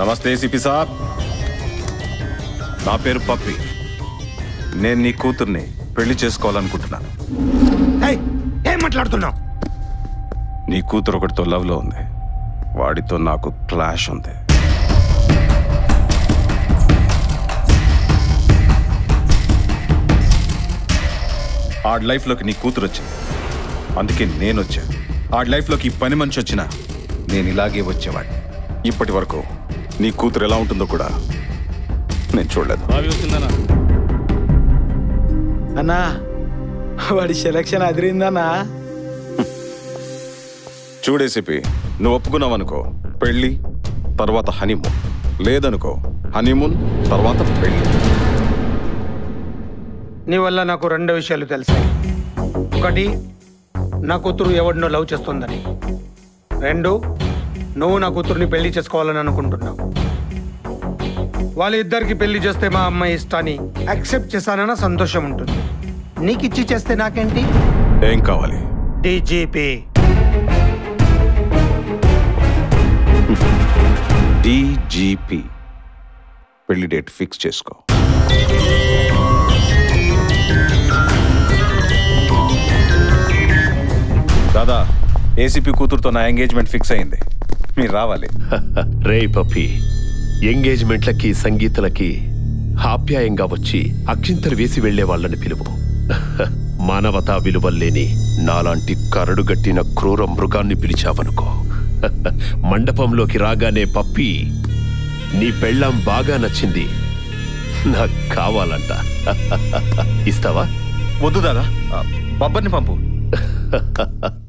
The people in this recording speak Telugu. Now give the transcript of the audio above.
నమస్తే సిపి సాబ్ నా పేరు పప్పి నేను నీ కూతుర్ని పెళ్లి చేసుకోవాలనుకుంటున్నాను ఏయ్, ఏం మాట్లాడుతున్నావు నీ కూతురు ఒకటితో లవ్లో ఉంది వాడితో నాకు క్లాష్ ఉంది ఆడి లైఫ్లోకి నీ కూతురు వచ్చింది అందుకే నేను వచ్చా ఆడి లైఫ్లోకి ఈ పని మనిషి వచ్చినా నేను ఇలాగే వచ్చేవాడిని ఇప్పటి వరకు నీ కూతురు ఎలా ఉంటుందో కూడా నేను చూడలేదు అన్నా వాడి సెలక్షన్ అదిరిందన్నా చూడేసిపి నువ్వు ఒప్పుకున్నావు అనుకో పెళ్ళి తర్వాత హనీమూన్ లేదనుకో హనీమూన్ తర్వాత పెళ్ళి నీ వల్ల నాకు రెండు విషయాలు తెలిసాయి ఒకటి నా కూతురు ఎవడినో లవ్ చేస్తుందని రెండు నువ్వు నా కూతుర్ని పెళ్లి చేసుకోవాలని అనుకుంటున్నావు వాళ్ళిద్దరికి పెళ్లి చేస్తే మా అమ్మాయి ఇష్టాన్ని యాక్సెప్ట్ చేశానన్న సంతోషం ఉంటుంది నీకు ఇచ్చి చేస్తే నాకేంటి ఏం కావాలి డీజీపీ డీజీపీ పెళ్లి డేట్ ఫిక్స్ చేసుకో దాదా ఏసీపీ కూతురుతో నా ఎంగేజ్మెంట్ ఫిక్స్ అయింది మీరు రావాలి రే పప్పి ఎంగేజ్మెంట్లకి సంగీతలకి ఆప్యాయంగా వచ్చి అక్షింతలు వేసి వెళ్లే వాళ్ళని పిలువు మానవతా విలువల్లేని నాలాంటి కరడుగట్టిన క్రూర మృగాన్ని పిలిచావనుకో మండపంలోకి రాగానే పప్పి నీ పెళ్ళాం బాగా నచ్చింది నాకు కావాలంట ఇస్తావా వద్దు దాదా బబ్బర్ని పంపు